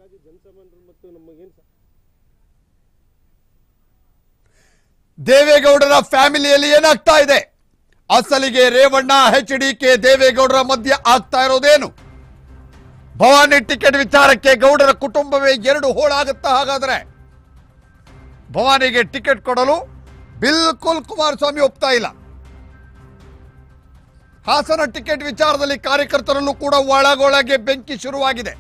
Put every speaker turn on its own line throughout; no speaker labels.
ಹಾಗಾಗಿ ಜನಸಾಮಾನ್ಯರು ಮತ್ತು ನಮಗೇನು
ದೇವೇಗೌಡರ ಫ್ಯಾಮಿಲಿಯಲ್ಲಿ ಏನಾಗ್ತಾ ಇದೆ ಅಸಲಿಗೆ ರೇವಣ್ಣ ಎಚ್ ಡಿ ಕೆ ದೇವೇಗೌಡರ ಮಧ್ಯೆ ಆಗ್ತಾ ಇರೋದೇನು ಭವಾನಿ ಟಿಕೆಟ್ ವಿಚಾರಕ್ಕೆ ಗೌಡರ ಕುಟುಂಬವೇ ಎರಡು ಹೋಳಾಗುತ್ತಾ ಹಾಗಾದ್ರೆ ಭವಾನಿಗೆ ಟಿಕೆಟ್ ಕೊಡಲು ಬಿಲ್ಕುಲ್ ಕುಮಾರಸ್ವಾಮಿ ಒಪ್ತಾ ಇಲ್ಲ ಹಾಸನ ಟಿಕೆಟ್ ವಿಚಾರದಲ್ಲಿ ಕಾರ್ಯಕರ್ತರಲ್ಲೂ ಕೂಡ ಒಳಗೊಳಗೆ ಬೆಂಕಿ ಶುರುವಾಗಿದೆ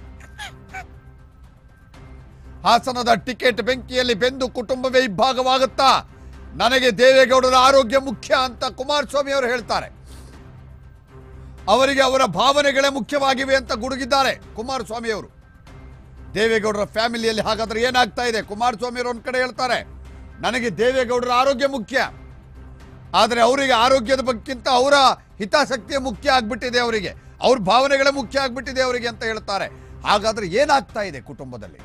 ಹಾಸನದ ಟಿಕೆಟ್ ಬೆಂಕಿಯಲ್ಲಿ ಬೆಂದು ಕುಟುಂಬವೇ ಇಬ್ಬಾಗವಾಗುತ್ತಾ ನನಗೆ ದೇವೇಗೌಡರ ಆರೋಗ್ಯ ಮುಖ್ಯ ಅಂತ ಕುಮಾರಸ್ವಾಮಿ ಅವರು ಹೇಳ್ತಾರೆ ಅವರಿಗೆ ಅವರ ಭಾವನೆಗಳೇ ಮುಖ್ಯವಾಗಿವೆ ಅಂತ ಗುಡುಗಿದ್ದಾರೆ ಕುಮಾರಸ್ವಾಮಿ ಅವರು ದೇವೇಗೌಡರ ಫ್ಯಾಮಿಲಿಯಲ್ಲಿ ಹಾಗಾದ್ರೆ ಏನಾಗ್ತಾ ಇದೆ ಕುಮಾರಸ್ವಾಮಿ ಅವರು ಒಂದ್ ಕಡೆ ಹೇಳ್ತಾರೆ ನನಗೆ ದೇವೇಗೌಡರ ಆರೋಗ್ಯ ಮುಖ್ಯ ಆದರೆ ಅವರಿಗೆ ಆರೋಗ್ಯದ ಬಗ್ಗಿಂತ ಅವರ ಹಿತಾಸಕ್ತಿಯ ಮುಖ್ಯ ಆಗ್ಬಿಟ್ಟಿದೆ ಅವರಿಗೆ ಅವ್ರ ಭಾವನೆಗಳೇ ಮುಖ್ಯ ಆಗ್ಬಿಟ್ಟಿದೆ ಅವರಿಗೆ ಅಂತ ಹೇಳ್ತಾರೆ ಹಾಗಾದ್ರೆ ಏನಾಗ್ತಾ ಇದೆ ಕುಟುಂಬದಲ್ಲಿ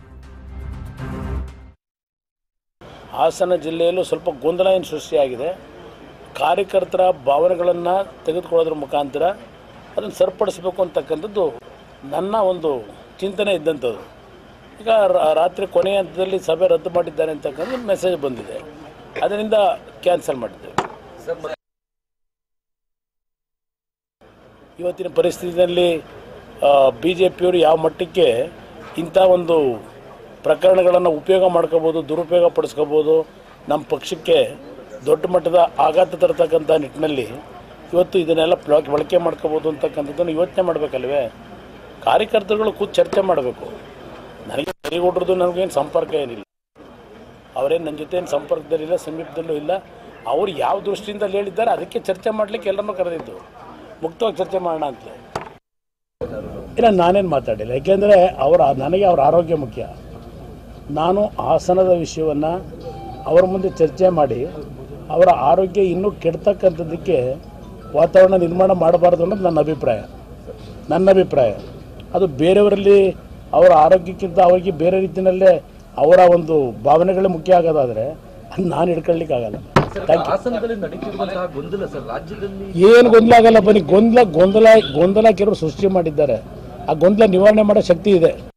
ಹಾಸನ ಜಿಲ್ಲೆಯಲ್ಲೂ ಸ್ವಲ್ಪ ಗೊಂದಲ ಏನು ಸೃಷ್ಟಿಯಾಗಿದೆ ಕಾರ್ಯಕರ್ತರ ಭಾವನೆಗಳನ್ನು ತೆಗೆದುಕೊಳ್ಳೋದ್ರ ಮುಖಾಂತರ ಅದನ್ನು ಸರಿಪಡಿಸಬೇಕು ಅಂತಕ್ಕಂಥದ್ದು ನನ್ನ ಒಂದು ಚಿಂತನೆ ಇದ್ದಂಥದ್ದು ಈಗ ರಾ- ರಾತ್ರಿ ಕೊನೆಯ ಹಂತದಲ್ಲಿ ಸಭೆ ರದ್ದು ಮಾಡಿದ್ದಾರೆ ಅಂತಕ್ಕಂಥ ಮೆಸೇಜ್ ಬಂದಿದೆ ಅದರಿಂದ ಕ್ಯಾನ್ಸಲ್ ಮಾಡಿದ್ದೇವೆ ಇವತ್ತಿನ ಪರಿಸ್ಥಿತಿಯಲ್ಲಿ ಬಿ ಜೆ ಪಿಯವರು ಯಾವ ಮಟ್ಟಕ್ಕೆ ಇಂಥ ಒಂದು ಪ್ರಕರಣಗಳನ್ನು ಉಪಯೋಗ ಮಾಡ್ಕೋಬೋದು ದುರುಪಯೋಗ ಪಡಿಸ್ಕೋಬೋದು ನಮ್ಮ ಪಕ್ಷಕ್ಕೆ ದೊಡ್ಡ ಮಟ್ಟದ ಆಘಾತ ತರತಕ್ಕಂಥ ನಿಟ್ಟಿನಲ್ಲಿ ಇವತ್ತು ಇದನ್ನೆಲ್ಲ ಪ್ಲಾಕ್ ಬಳಕೆ ಮಾಡ್ಕೋಬೋದು ಅಂತಕ್ಕಂಥದ್ದನ್ನು ಯೋಚನೆ ಮಾಡಬೇಕಲ್ವೇ ಕಾರ್ಯಕರ್ತರುಗಳು ಕೂತು ಚರ್ಚೆ ಮಾಡಬೇಕು ನನಗೆ ಕರಿಗೌಡ್ರದ್ದು ನನಗೇನು ಸಂಪರ್ಕ ಏನಿಲ್ಲ ಅವರೇನು ನನ್ನ ಜೊತೆ ಏನು ಸಂಪರ್ಕದಲ್ಲಿಲ್ಲ ಸಮೀಪದಲ್ಲೂ ಇಲ್ಲ ಅವ್ರು ಯಾವ ದೃಷ್ಟಿಯಿಂದ ಹೇಳಿದ್ದಾರೆ ಅದಕ್ಕೆ ಚರ್ಚೆ ಮಾಡಲಿಕ್ಕೆ ಎಲ್ಲರನ್ನೂ ಕರೆದಿದ್ದು ಮುಕ್ತವಾಗಿ ಚರ್ಚೆ ಮಾಡೋಣ ಅಂತಲೇ ಇಲ್ಲ ನಾನೇನು ಮಾತಾಡಿಲ್ಲ ಯಾಕೆಂದರೆ ಅವರ ನನಗೆ ಅವರ ಆರೋಗ್ಯ ಮುಖ್ಯ ನಾನು ಹಾಸನದ ವಿಷಯವನ್ನು ಅವರ ಮುಂದೆ ಚರ್ಚೆ ಮಾಡಿ ಅವರ ಆರೋಗ್ಯ ಇನ್ನೂ ಕೆಡ್ತಕ್ಕಂಥದ್ದಕ್ಕೆ ವಾತಾವರಣ ನಿರ್ಮಾಣ ಮಾಡಬಾರ್ದು ಅನ್ನೋದು ನನ್ನ ಅಭಿಪ್ರಾಯ ನನ್ನ ಅಭಿಪ್ರಾಯ ಅದು ಬೇರೆಯವರಲ್ಲಿ ಅವರ ಆರೋಗ್ಯಕ್ಕಿಂತ ಅವರಿಗೆ ಬೇರೆ ರೀತಿಯಲ್ಲೇ ಅವರ ಒಂದು ಭಾವನೆಗಳೇ ಮುಖ್ಯ ಆಗೋದಾದರೆ ಅದು ನಾನು ಹಿಡ್ಕೊಳ್ಳಿಕ್ಕಾಗಲ್ಲ ಥ್ಯಾಂಕ್ ಯು
ಹಾಸನದಲ್ಲಿ ನಡೀತಿರುವಂತಹ ಗೊಂದಲ ಸರ್ ರಾಜ್ಯದಲ್ಲಿ
ಏನು ಗೊಂದಲ ಆಗಲ್ಲ ಬನ್ನಿ ಗೊಂದಲ ಗೊಂದಲ ಗೊಂದಲ ಕೆಲವರು ಸೃಷ್ಟಿ ಮಾಡಿದ್ದಾರೆ ಆ ಗೊಂದಲ ನಿವಾರಣೆ ಮಾಡೋ ಶಕ್ತಿ ಇದೆ